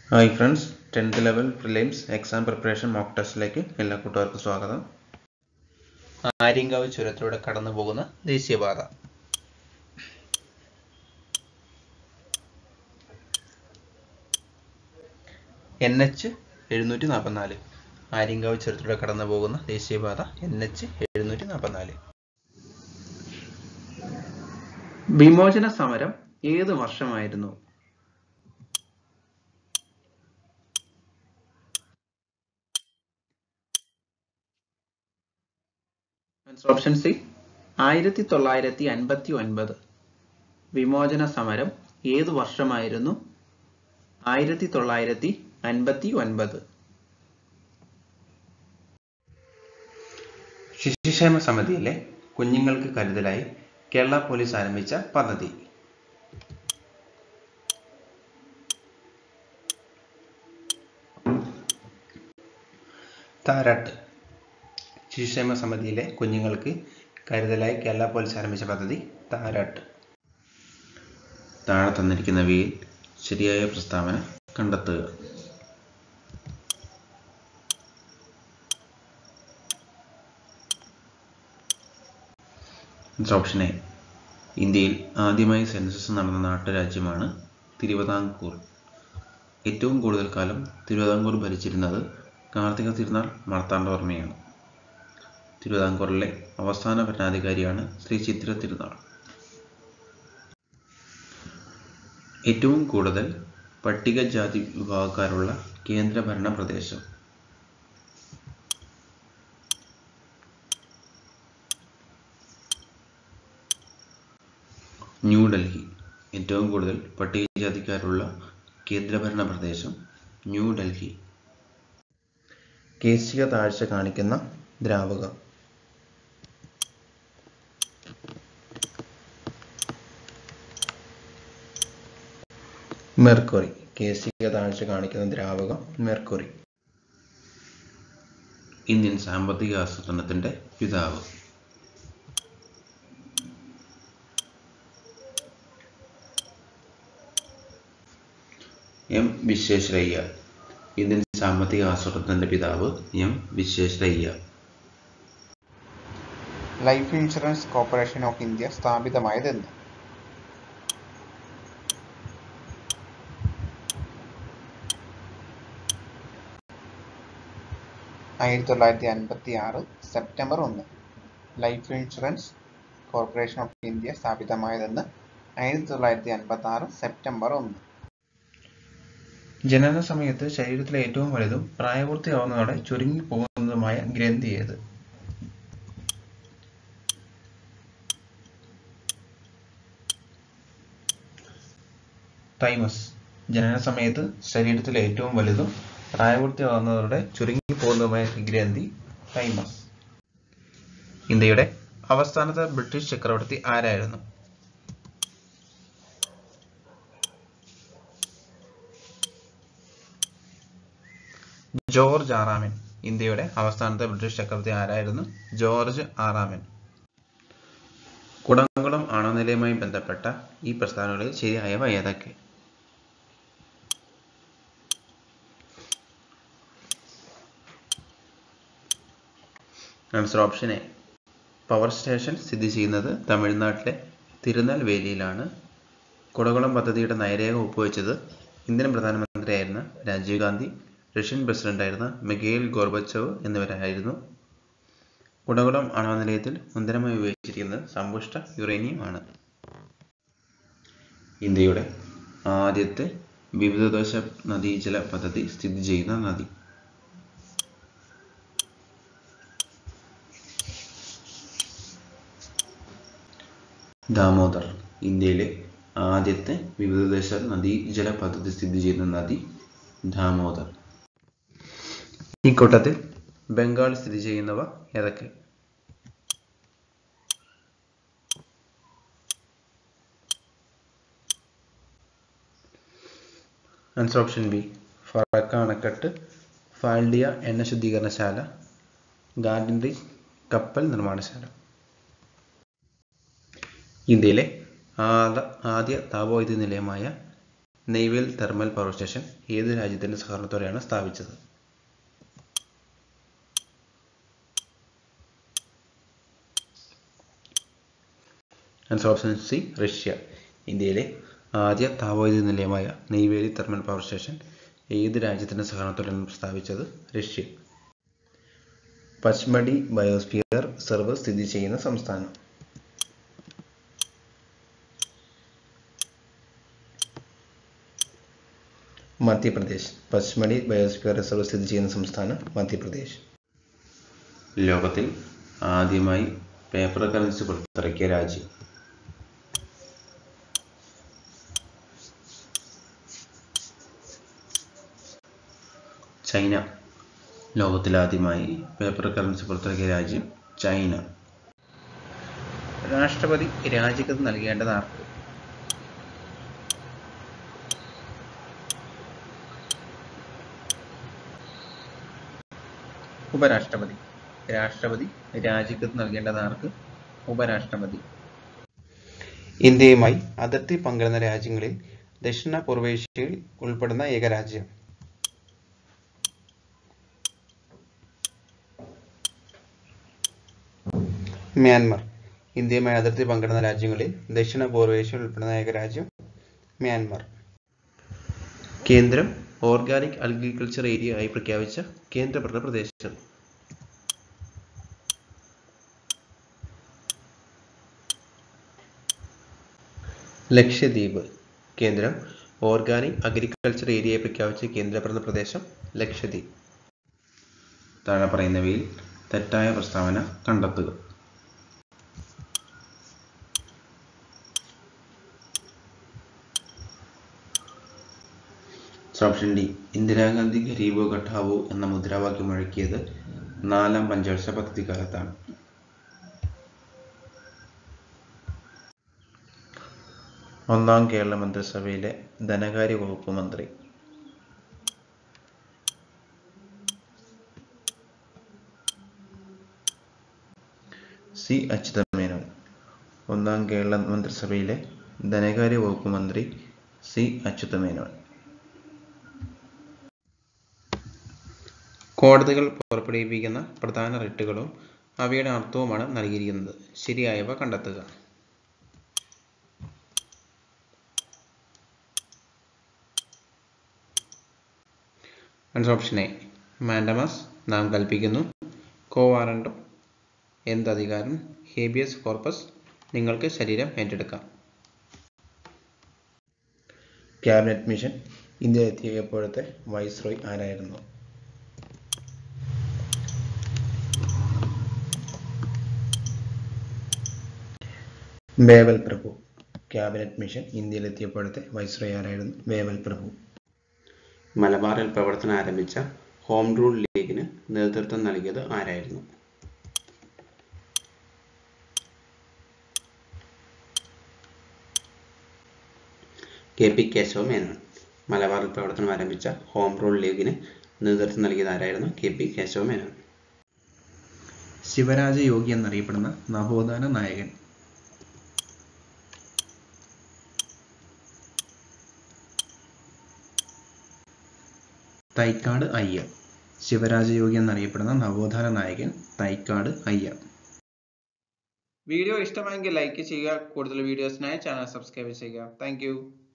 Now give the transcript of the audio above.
hi friends tenth level prelims exam preparation mock ടെസ്റ്റിലേക്ക് എല്ലാ കൂട്ടുകാർക്കും സ്വാഗതം ആര്യങ്കാവ് ചുരത്തിലൂടെ കടന്നു പോകുന്ന ദേശീയപാത എൻ എച്ച് എഴുന്നൂറ്റി നാൽപ്പത്തിനാല് ആര്യങ്കാവ് ചുരത്തിലൂടെ കടന്നു പോകുന്ന ദേശീയപാത എൻ എച്ച് എഴുന്നൂറ്റി നാൽപ്പത്തിനാല് വിമോചന സമരം ഏത് വർഷമായിരുന്നു ഓപ്ഷൻ സി ആയിരത്തി തൊള്ളായിരത്തി അൻപത്തി ഒൻപത് വിമോചന സമരം ഏതു വർഷമായിരുന്നു ആയിരത്തി തൊള്ളായിരത്തി അൻപത്തി ഒൻപത് ശിശുക്ഷേമ സമിതിയിലെ കുഞ്ഞുങ്ങൾക്ക് കരുതലായി കേരള പോലീസ് ആരംഭിച്ച പദ്ധതി താരാട്ട് ശിശുക്ഷേമ സമിതിയിലെ കുഞ്ഞുങ്ങൾക്ക് കരുതലായി കേരള പോലീസ് ആരംഭിച്ച പദ്ധതി താരാട്ട് താഴെ തന്നിരിക്കുന്നവയിൽ ശരിയായ പ്രസ്താവന കണ്ടെത്തുക ഓപ്ഷൻ എ ഇന്ത്യയിൽ ആദ്യമായി സെൻസസ് നടന്ന നാട്ടുരാജ്യമാണ് തിരുവിതാംകൂർ ഏറ്റവും കൂടുതൽ കാലം തിരുവിതാംകൂർ ഭരിച്ചിരുന്നത് കാർത്തിക തിരുനാൾ മാർത്താണ്ഡവർമ്മയാണ് തിരുവിതാംകൂറിലെ അവസാന ഭരണാധികാരിയാണ് ശ്രീ ചിത്തിര തിരുനാൾ ഏറ്റവും കൂടുതൽ പട്ടികജാതി വിഭാഗക്കാരുള്ള കേന്ദ്രഭരണ പ്രദേശം ന്യൂഡൽഹി ഏറ്റവും കൂടുതൽ പട്ടികജാതിക്കാരുള്ള കേന്ദ്രഭരണ പ്രദേശം ന്യൂഡൽഹി കേശിക താഴ്ച കാണിക്കുന്ന ദ്രാവകം മെർക്കുറി കേശിക താഴ്ച കാണിക്കുന്ന ദ്രാവകം മെർക്കുറി ഇന്ത്യൻ സാമ്പത്തിക ആസൂത്രണത്തിന്റെ പിതാവ് എം വിശ്വേശ്വരയ്യ ഇന്ത്യൻ സാമ്പത്തിക ആസൂത്രണത്തിന്റെ പിതാവ് M Visvesvaraya life insurance corporation of India സ്ഥാപിതമായതെന്ന് ആയിരത്തി തൊള്ളായിരത്തി അൻപത്തി ആറ് സെപ്റ്റംബർ ഒന്ന് life insurance corporation of India സ്ഥാപിതമായതെന്ന് ആയിരത്തി തൊള്ളായിരത്തി അൻപത്തി ആറ് സെപ്റ്റംബർ ഒന്ന് ജനന സമയത്ത് ശരീരത്തിലെ ഏറ്റവും വലുതും പ്രായപൂർത്തിയാവുന്നതോടെ ചുരുങ്ങി പോകുന്നതുമായ ഗ്രന്ഥി ഏത് തൈമസ് ജനന സമയത്ത് ശരീരത്തിലെ ഏറ്റവും വലുതും പ്രായപൂർത്തിയാവുന്നതോടെ ചുരുങ്ങി പോകുന്നതുമായ ഗ്രന്ഥി തൈമസ് ഇന്ത്യയുടെ അവസാനത്തെ ബ്രിട്ടീഷ് ചക്രവർത്തി ആരായിരുന്നു ജോർജ് ആറാമൻ ഇന്ത്യയുടെ അവസാനത്തെ ബ്രിട്ടീഷ് ചക്രവർത്തി ആരായിരുന്നു ജോർജ് ആറാമൻ കുടംകുളം ആണവനിലയുമായി ബന്ധപ്പെട്ട ഈ പ്രസ്താവനകളിൽ ശരിയായവ ഏതൊക്കെ answer option A power station സ്ഥിതി ചെയ്യുന്നത് തമിഴ്നാട്ടിലെ തിരുനെൽവേലിയിലാണ് കുടകുളം പദ്ധതിയുടെ നയരേഖ ഒപ്പുവെച്ചത് ഇന്ത്യൻ പ്രധാനമന്ത്രിയായിരുന്ന രാജീവ് ഗാന്ധി റഷ്യൻ പ്രസിഡന്റായിരുന്ന മിഗേൽ ഗോർബച്ചവ് എന്നിവരായിരുന്നു കുടകുളം ആണവ നിലയത്തിൽ മുന്തരമായി ഉപയോഗിച്ചിരിക്കുന്നത് സമ്പുഷ്ട യുറേനിയം ആണ് ഇന്ത്യയുടെ ആദ്യത്തെ വിവിധദോശ നദീജല പദ്ധതി സ്ഥിതി ചെയ്യുന്ന നദി ദാമോദർ ഇന്ത്യയിലെ ആദ്യത്തെ വിവിധദേശ നദീജല പദ്ധതി സ്ഥിതി ചെയ്യുന്ന നദി ദാമോദർ ഈ കൂട്ടത്തിൽ ബംഗാൾ സ്ഥിതി ചെയ്യുന്നവ ഏതൊക്കെ ആൻസർ ഓപ്ഷൻ ബി ഫറക്ക അണക്കെട്ട് ഫാൽഡിയ എണ്ണ ശുദ്ധീകരണശാല ഗാർഡിൻറി കപ്പൽ നിർമ്മാണശാല ഇന്ത്യയിലെ ആദ ആദ്യ താപവൈദ്യുത നിലയമായ നെയ്വേൽ തെർമൽ പവർ സ്റ്റേഷൻ ഏത് രാജ്യത്തിൻ്റെ സഹകരണത്തോടെയാണ് സ്ഥാപിച്ചത് ആൻസർ ഓപ്ഷൻ സി റഷ്യ ഇന്ത്യയിലെ ആദ്യ താപവൈദ്യുത നിലയമായ നെയ്വേലി തെർമൽ പവർ സ്റ്റേഷൻ ഏത് രാജ്യത്തിൻ്റെ സഹകരണത്തോടെയാണ് സ്ഥാപിച്ചത് റഷ്യ പച്മടി ബയോസ്ഫിയർ റിസർവ് സ്ഥിതി ചെയ്യുന്ന സംസ്ഥാനം മധ്യപ്രദേശ് പച്മടി ബയോസ്ഫിയർ റിസർവ് സ്ഥിതി ചെയ്യുന്ന സംസ്ഥാനം മധ്യപ്രദേശ് ലോകത്തിൽ ആദ്യമായി പേപ്പർ കറൻസി പുറത്തിറക്കിയ രാജ്യം ചൈന ലോകത്തിൽ ആദ്യമായി പേപ്പർ കറൻസി പുറത്തിറക്കിയ രാജ്യം ചൈന രാഷ്ട്രപതി രാജിക്കത്ത് നൽകേണ്ടത് ആർക്ക് ഉപരാഷ്ട്രപതി രാഷ്ട്രപതി രാജിക്കത്ത് നൽകേണ്ടത് ആർക്ക് ഉപരാഷ്ട്രപതി ഇന്ത്യയുമായി അതിർത്തി പങ്കിടുന്ന രാജ്യങ്ങളിൽ ദക്ഷിണ പൂർവേഷ്യയിൽ ഉൾപ്പെടുന്ന ഏക രാജ്യം മ്യാൻമർ ഇന്ത്യയുമായി അതിർത്തി പങ്കിടുന്ന രാജ്യങ്ങളിൽ ദക്ഷിണ പൂർവേഷ്യയിൽ ഉൾപ്പെടുന്ന ഏക രാജ്യം മ്യാൻമർ കേന്ദ്രം ഓർഗാനിക് അഗ്രികൾച്ചർ ഏരിയ ആയി പ്രഖ്യാപിച്ച കേന്ദ്രഭരണ പ്രദേശം ലക്ഷദ്വീപ് കേന്ദ്രം ഓർഗാനിക് അഗ്രികൾച്ചർ ഏരിയയായി പ്രഖ്യാപിച്ച കേന്ദ്രഭരണ പ്രദേശം ലക്ഷദ്വീപ് താഴെ പറയുന്നവയിൽ തെറ്റായ പ്രസ്താവന കണ്ടെത്തുക ഓപ്ഷൻ ഡി ഇന്ദിരാഗാന്ധി ഗരീബോ ഘട്ടാവോ എന്ന മുദ്രാവാക്യം മുഴക്കിയത് നാലാം പഞ്ചവർഷ പദ്ധതി കാലത്താണ് ഒന്നാം കേരള മന്ത്രിസഭയിലെ ധനകാര്യ വകുപ്പ് മന്ത്രി സി അച്യുതമേനോൻ ഒന്നാം കേരള മന്ത്രിസഭയിലെ ധനകാര്യ വകുപ്പ് മന്ത്രി സി അച്യുതമേനോൻ കോടതികൾ പുറപ്പെടുവിപ്പിക്കുന്ന പ്രധാന റിട്ടുകളും അവയുടെ അർത്ഥവുമാണ് നൽകിയിരിക്കുന്നത് ശരിയായവ കണ്ടെത്തുക ആൻസർ ഓപ്ഷൻ എ മാൻഡമസ് നാം കൽപ്പിക്കുന്നു കോ വാറണ്ടോ എന്ത് അധികാരം ഹേബിയസ് കോർപ്പസ് നിങ്ങൾക്ക് ശരീരം ഏറ്റെടുക്കാം ക്യാബിനറ്റ് മിഷൻ ഇന്ത്യ എത്തിയപ്പോഴത്തെ വൈസ്രോയ് ആരായിരുന്നു ബേവൽ പ്രഭു ക്യാബിനറ്റ് മിഷൻ ഇന്ത്യയിലെത്തിയപ്പോഴത്തെ വൈസ്രോയ് ആരായിരുന്നു ബേവൽ പ്രഭു മലബാറിൽ പ്രവർത്തനം ആരംഭിച്ച ഹോം റൂൾ ലീഗിന് നേതൃത്വം നൽകിയത് ആരായിരുന്നു കെ പി കേശവ മേനോൻ മലബാറിൽ പ്രവർത്തനം ആരംഭിച്ച ഹോം റൂൾ ലീഗിന് നേതൃത്വം നൽകിയത് ആരായിരുന്നു കെ പി കേശവ മേനോൻ ശിവരാജ യോഗി എന്നറിയപ്പെടുന്ന നവോത്ഥാന നായകൻ തൈക്കാട് അയ്യർ ശിവരാജയോഗി എന്നറിയപ്പെടുന്ന നവോത്ഥാന നായകൻ തൈക്കാട് അയ്യർ വീഡിയോ ഇഷ്ടമായെങ്കിൽ ലൈക്ക് ചെയ്യുക കൂടുതൽ വീഡിയോസിനായി ചാനൽ സബ്സ്ക്രൈബ് ചെയ്യുക താങ്ക്